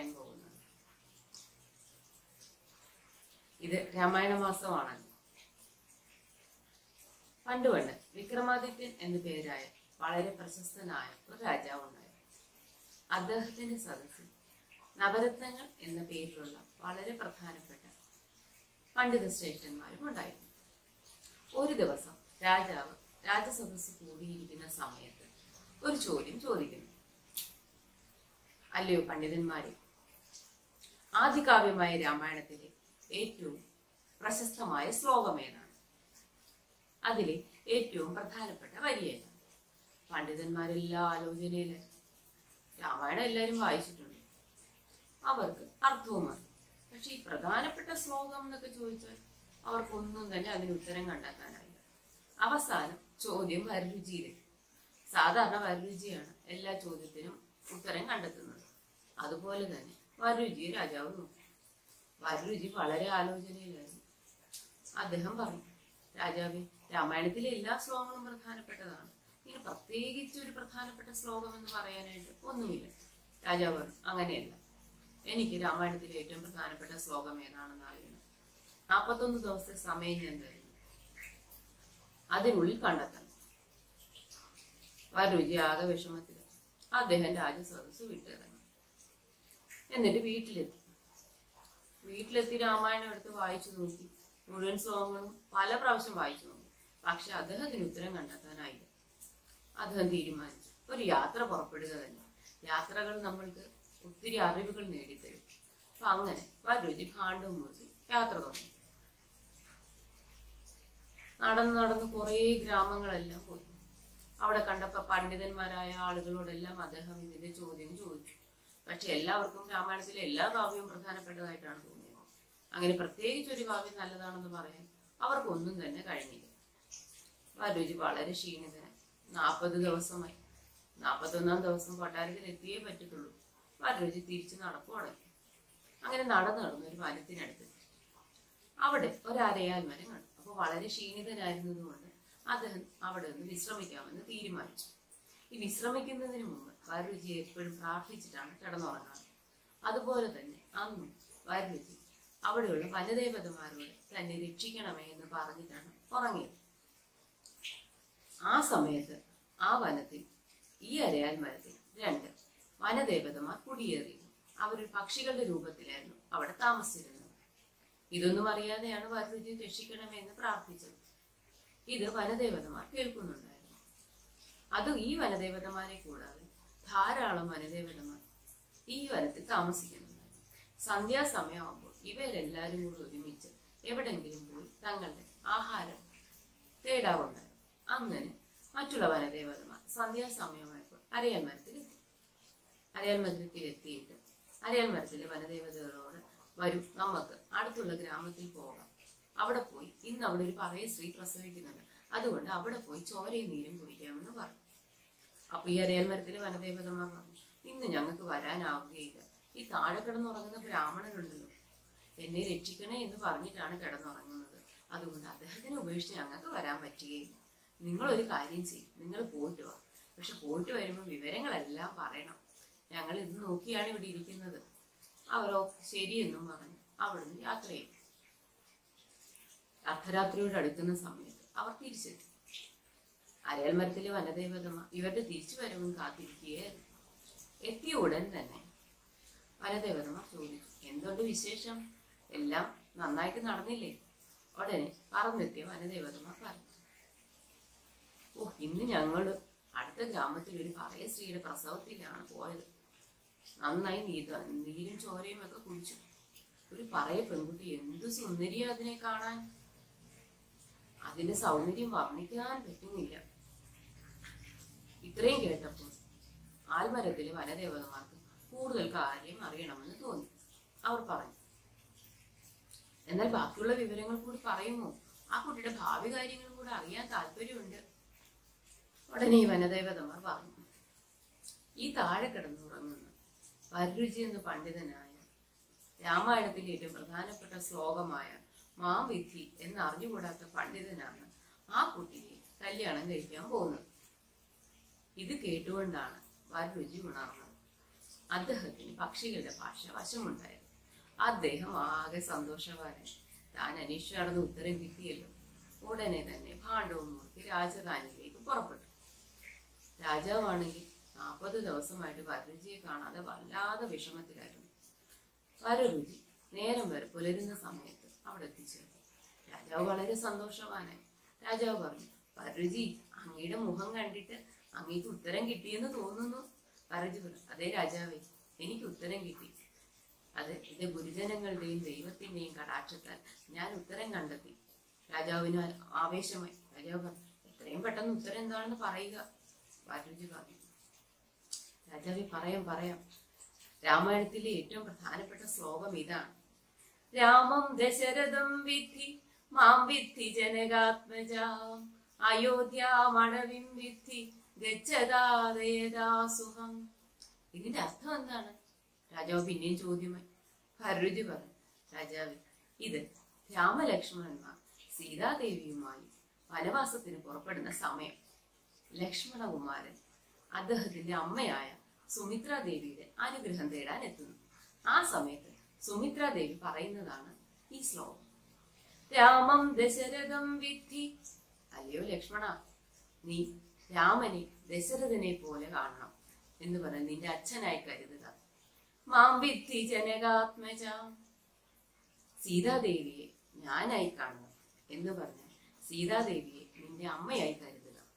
പറയാൻ പോകുന്നത് ഇത് രാമായണ മാസമാണല്ലോ പണ്ട് പണ്ട് വിക്രമാദിത്യൻ എന്നു പേരായ വളരെ പ്രശസ്തനായ ഒരു രാജാവ് ഉണ്ടായിരുന്നു അദ്ദേഹത്തിന്റെ സദസ്സിൽ നവരത്നങ്ങൾ എന്ന പേരിലുള്ള വളരെ പ്രധാനപ്പെട്ട പണ്ഡിത ശ്രേഷ്ഠന്മാരും ഉണ്ടായിരുന്നു ഒരു ദിവസം രാജാവ് രാജസദസ് കൂടിയിരിക്കുന്ന സമയത്ത് ഒരു ചോദ്യം ചോദിക്കുന്നു അല്ലയോ പണ്ഡിതന്മാരെ ആദികാവ്യമായ രാമായണത്തിലെ ഏറ്റവും പ്രശസ്തമായ ശ്ലോകം ഏതാണ് അതിലെ ഏറ്റവും പ്രധാനപ്പെട്ട വരി ഏതാണ് പണ്ഡിതന്മാരെല്ലാം ആലോചനയില് രാമായണം എല്ലാവരും വായിച്ചിട്ടുണ്ട് അവർക്ക് അർത്ഥവും അറിയാം പക്ഷെ ഈ പ്രധാനപ്പെട്ട ശ്ലോകം എന്നൊക്കെ ചോദിച്ചാൽ അവർക്കൊന്നും തന്നെ അതിന് ഉത്തരം കണ്ടെത്താനായില്ല അവസാനം ചോദ്യം വരരുചിയിലെത്തി സാധാരണ വരരുചിയാണ് എല്ലാ ചോദ്യത്തിനും ഉത്തരം കണ്ടെത്തുന്നത് അതുപോലെ തന്നെ വരരുചിയെ രാജാവ് നോക്കി വരരുചി വളരെ ആലോചനയിലായിരുന്നു അദ്ദേഹം പറഞ്ഞു രാജാവേ രാമായണത്തിലെ എല്ലാ ശ്ലോകങ്ങളും പ്രധാനപ്പെട്ടതാണ് ഇനി പ്രത്യേകിച്ച് ഒരു പ്രധാനപ്പെട്ട ശ്ലോകം എന്ന് പറയാനായിട്ട് ഒന്നുമില്ല രാജാവ് പറഞ്ഞു അങ്ങനെയല്ല എനിക്ക് രാമായണത്തിലെ ഏറ്റവും പ്രധാനപ്പെട്ട ശ്ലോകം ഏതാണെന്ന് അറിയണം നാൽപ്പത്തൊന്ന് ദിവസത്തെ സമയം ഞാൻ തരുന്നു അതിനുള്ളിൽ കണ്ടെത്തണം വരുചി ആകെ വിഷമത്തില് അദ്ദേഹം രാജസദസ് വിട്ടിറങ്ങി എന്നിട്ട് വീട്ടിലെത്തി വീട്ടിലെത്തി രാമായണം എടുത്ത് വായിച്ചു നോക്കി മുഴുവൻ ശ്ലോകങ്ങളും പല പ്രാവശ്യം വായിച്ചു നോക്കി പക്ഷെ അദ്ദേഹത്തിന് ഉത്തരം കണ്ടെത്താനായില്ല അദ്ദേഹം തീരുമാനിച്ചു ഒരു യാത്ര പുറപ്പെടുക തന്നെ യാത്രകൾ നമ്മൾക്ക് ഒത്തിരി അറിവുകൾ നേടിത്തരും അപ്പൊ അങ്ങനെ വരുചി ഭാണ്ഡവും മുറിച്ച് യാത്ര തുടങ്ങി നടന്ന് നടന്ന് കുറേ ഗ്രാമങ്ങളെല്ലാം പോയി അവിടെ കണ്ടപ്പോ പണ്ഡിതന്മാരായ ആളുകളോടെല്ലാം അദ്ദേഹം ഇതിന്റെ ചോദ്യം ചോദിച്ചു പക്ഷെ എല്ലാവർക്കും രാമായണത്തിലെ എല്ലാ കാവ്യവും പ്രധാനപ്പെട്ടതായിട്ടാണ് തോന്നിയത് അങ്ങനെ പ്രത്യേകിച്ച് ഒരു കാവ്യം നല്ലതാണെന്ന് പറയാൻ അവർക്കൊന്നും തന്നെ കഴിഞ്ഞില്ല വരുചി വളരെ ക്ഷീണിതനായി നാൽപ്പത് ദിവസമായി നാൽപ്പത്തൊന്നാം ദിവസം കൊട്ടാരത്തിൽ എത്തിയേ പറ്റത്തുള്ളൂ വരുചി തിരിച്ച് നടപ്പ് തുടങ്ങി അങ്ങനെ നടന്നു നടന്ന് ഒരു വനത്തിനടുത്ത് അവിടെ ഒരു അരയാൽ മരം കണ്ടു അപ്പോൾ വളരെ ക്ഷീണിതനായിരുന്നതുകൊണ്ട് അദ്ദേഹം അവിടെ നിന്ന് വിശ്രമിക്കാമെന്ന് തീരുമാനിച്ചു ഈ വിശ്രമിക്കുന്നതിന് മുമ്പ് വരരുചി എപ്പോഴും പ്രാർത്ഥിച്ചിട്ടാണ് കിടന്നുറങ്ങാറ് അതുപോലെ തന്നെ അന്നും വരരുചി അവിടെയുള്ള വനദേവതമാരോട് തന്നെ രക്ഷിക്കണമേ എന്ന് പറഞ്ഞിട്ടാണ് ഉറങ്ങിയത് ആ സമയത്ത് ആ വനത്തിൽ ഈ അരയാൽ മരത്തിൽ രണ്ട് വനദേവതമാർ കുടിയേറി അവരൊരു പക്ഷികളുടെ രൂപത്തിലായിരുന്നു അവിടെ താമസിച്ചിരുന്നത് ഇതൊന്നും അറിയാതെയാണ് വരരുചി രക്ഷിക്കണമേ എന്ന് പ്രാർത്ഥിച്ചത് ഇത് വനദേവതമാർ കേൾക്കുന്നുണ്ടായിരുന്നു അതും ഈ വനദേവതമാരെ കൂടാതെ ധാരാളം വനദേവതമാർ ഈ വനത്തിൽ താമസിക്കുന്നുണ്ടായിരുന്നു സന്ധ്യാസമയമാകുമ്പോൾ ഇവരെല്ലാവരും കൂടി ഒരുമിച്ച് എവിടെങ്കിലും പോയി തങ്ങളുടെ ആഹാരം തേടാറുണ്ടായിരുന്നു അങ്ങനെ മറ്റുള്ള വനദേവതമാർ സന്ധ്യാസമയമായപ്പോൾ അരയാൽ മരത്തിലെത്തി അരയാൽ മരത്തിൽ എത്തിയിട്ട് അരയാൽ മരത്തിലെ വനദേവതകളോട് വരും നമുക്ക് അടുത്തുള്ള ഗ്രാമത്തിൽ പോകാം അവിടെ പോയി ഇന്ന് അവിടെ ഒരു പറയ സ്ത്രീ പ്രസവിക്കുന്നുണ്ട് അതുകൊണ്ട് അവിടെ പോയി ചോരയും നീരും കുടിക്കാമെന്ന് പറഞ്ഞു അപ്പൊ ഈ അരയാൽ മരത്തിലെ വനദേവതമാർ പറഞ്ഞു ഇന്ന് ഞങ്ങൾക്ക് വരാനാവുകയില്ല ഈ താഴെ കിടന്നുറങ്ങുന്ന ബ്രാഹ്മണനുണ്ടല്ലോ എന്നെ രക്ഷിക്കണേ എന്ന് പറഞ്ഞിട്ടാണ് കിടന്നുറങ്ങുന്നത് അതുകൊണ്ട് അദ്ദേഹത്തിനെ ഉപേക്ഷിച്ച് ഞങ്ങൾക്ക് വരാൻ പറ്റുകയില്ല നിങ്ങൾ ഒരു കാര്യം ചെയ്യും നിങ്ങൾ പോയിട്ട് വാ പക്ഷെ പോയിട്ട് വരുമ്പോൾ വിവരങ്ങളെല്ലാം പറയണം ഞങ്ങൾ ഇന്ന് നോക്കിയാണ് ഇവിടെ ഇരിക്കുന്നത് അവരോ ശരിയെന്നും പറഞ്ഞു അവിടുന്ന് യാത്ര ചെയ്തു അർദ്ധരാത്രിയോട് അടുക്കുന്ന സമയത്ത് അവർ തിരിച്ചെത്തി അരയൽ മരത്തിലെ വനദേവതമ ഇവരുടെ തിരിച്ചു വരവും കാത്തിരിക്കുകയായിരുന്നു എത്തിയ ഉടൻ തന്നെ വനദേവതമ ചോദിച്ചു എന്തുണ്ട് വിശേഷം എല്ലാം നന്നായിട്ട് നടന്നില്ലേ ഉടനെ പറന്നെത്തിയ വനദേവതമ പറഞ്ഞു ഓ ഇന്ന് ഞങ്ങള് അടുത്ത ഗ്രാമത്തിൽ ഒരു പറയ സ്ത്രീയുടെ പ്രസവത്തിലാണ് പോയത് നന്നായി നീത നീരും ചോരയും ഒക്കെ കുടിച്ചു ഒരു പറയ പെൺകുട്ടി എന്ത് സുന്ദരിയാ അതിനെ കാണാൻ അതിന്റെ സൗന്ദര്യം വർണ്ണിക്കാൻ പറ്റുന്നില്ല ഇത്രയും കേട്ടപ്പോൾ ആൽമരത്തിലെ വനദേവതമാർക്ക് കൂടുതൽ കാര്യം അറിയണമെന്ന് തോന്നി അവർ പറഞ്ഞു എന്നാൽ ബാക്കിയുള്ള വിവരങ്ങൾ കൂടി പറയുമോ ആ കുട്ടിയുടെ ഭാവി കാര്യങ്ങളും കൂടെ അറിയാൻ താല്പര്യമുണ്ട് ഉടനെ ഈ വനദേവതമാർ പറഞ്ഞു ഈ താഴെ കിടന്നുറങ്ങുന്ന വരരുചി എന്ന പണ്ഡിതനായ രാമായണത്തിലെ ഏറ്റവും പ്രധാനപ്പെട്ട ശ്ലോകമായ മാവിധി എന്ന് അറിഞ്ഞുകൂടാത്ത പണ്ഡിതനാണ് ആ കുട്ടിയെ കല്യാണം കഴിക്കാൻ പോകുന്നത് ഇത് കേട്ടുകൊണ്ടാണ് വരരുചി ഉണർന്നത് അദ്ദേഹത്തിന് പക്ഷികളുടെ ഭാഷ വശമുണ്ടായിരുന്നു അദ്ദേഹം ആകെ സന്തോഷവാനായി താൻ അന്വേഷിച്ചു നടന്ന ഉത്തരം കിട്ടിയല്ലോ ഉടനെ തന്നെ ഭാണ്ഡവും മൂർത്തി രാജധാനിയിലേക്ക് പുറപ്പെട്ടു രാജാവാണെങ്കിൽ നാൽപ്പത് ദിവസമായിട്ട് വരരുചിയെ കാണാതെ വല്ലാതെ വിഷമത്തിലായിരുന്നു വരരുചി നേരം വരെ പുലരുന്ന സമയത്ത് അവിടെ എത്തിച്ചേർന്നു രാജാവ് വളരെ സന്തോഷവാനായി രാജാവ് പറഞ്ഞു വരരുചി അങ്ങയുടെ മുഖം കണ്ടിട്ട് അങ്ങേക്ക് ഉത്തരം കിട്ടിയെന്ന് തോന്നുന്നു വരരുചി പറഞ്ഞു അതേ രാജാവേ എനിക്ക് ഉത്തരം കിട്ടി അത് എന്റെ ഗുരുജനങ്ങളുടെയും ദൈവത്തിന്റെയും കടാക്ഷത്താൽ ഞാൻ ഉത്തരം കണ്ടെത്തി രാജാവിന് ആവേശമായി രാജാവ് പറഞ്ഞു എത്രയും പെട്ടെന്ന് ഉത്തരം എന്താണെന്ന് പറയുക വരരുചി പറഞ്ഞു രാജാവി പറയാം പറയാം രാമായണത്തിലെ ഏറ്റവും പ്രധാനപ്പെട്ട ശ്ലോകം ഇതാണ് രാമം ദശരഥം വിദ്ധി മാം വിദ്ധി ജനകാത്മജാം അയോധ്യാമണവിം വിദ്ധി ഗച്ഛതാദയദാസുഹം ഇതിന്റെ അർത്ഥം എന്താണ് രാജാവ് പിന്നെയും ചോദ്യമായി ഭരരുചി പറഞ്ഞു രാജാവ് ഇത് രാമലക്ഷ്മണന്മാർ സീതാദേവിയുമായി വനവാസത്തിന് പുറപ്പെടുന്ന സമയം ലക്ഷ്മണകുമാരൻ അദ്ദേഹത്തിന്റെ അമ്മയായ സുമിത്രാദേവിയുടെ അനുഗ്രഹം തേടാൻ എത്തുന്നു ആ സമയത്ത് സുമിത്രാദേവി പറയുന്നതാണ് ഈ ശ്ലോകം രാമം ദശരഥം വിദ്ധി അല്ലയോ ലക്ഷ്മണ നീ രാമനെ ദശരഥനെ പോലെ കാണണം എന്ന് പറഞ്ഞ് നിന്റെ അച്ഛനായി കരുതുക മാം വിദ്ധി ജനകാത്മജ സീതാദേവിയെ ഞാനായി കാണണം എന്ന് പറഞ്ഞ് സീതാദേവിയെ നിന്റെ അമ്മയായി കരുതുക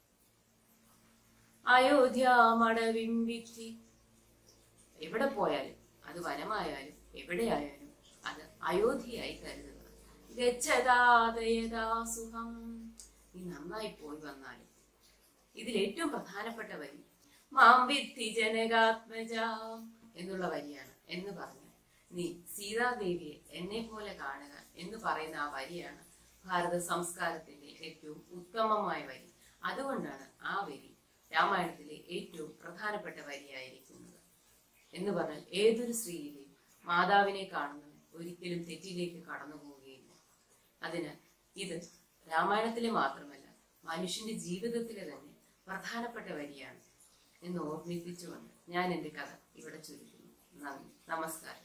അയോധ്യാമടവിം വിദ്ധി എവിടെ പോയാലും അത് വനമായാലും എവിടെയായാലും അത് അയോധ്യയായി കരുതുക ഗച്ഛതാദയദാസുഹം നീ നന്നായി പോയി വന്നാലും ഇതിൽ ഏറ്റവും പ്രധാനപ്പെട്ട വരി മാം വിദ്ധി ജനകാത്മജ എന്നുള്ള വരിയാണ് എന്ന് പറഞ്ഞ് നീ സീതാദേവിയെ എന്നെ പോലെ കാണുക എന്ന് പറയുന്ന ആ വരിയാണ് ഭാരത സംസ്കാരത്തിന്റെ ഏറ്റവും ഉത്തമമായ വരി അതുകൊണ്ടാണ് ആ വരി രാമായണത്തിലെ ഏറ്റവും പ്രധാനപ്പെട്ട വരിയായിരിക്കുന്നത് എന്ന് പറഞ്ഞാൽ ഏതൊരു സ്ത്രീയിലെയും മാതാവിനെ കാണുന്നവൻ ഒരിക്കലും തെറ്റിലേക്ക് കടന്നു പോവുകയില്ല അതിനാൽ ഇത് രാമായണത്തിലെ മാത്രമല്ല മനുഷ്യന്റെ ജീവിതത്തിലെ തന്നെ പ്രധാനപ്പെട്ട വരിയാണ് എന്ന് ഓർമ്മിപ്പിച്ചുകൊണ്ട് ഞാൻ എൻ്റെ കഥ ഇവിടെ ചുരുക്കുന്നു നന്ദി നമസ്കാരം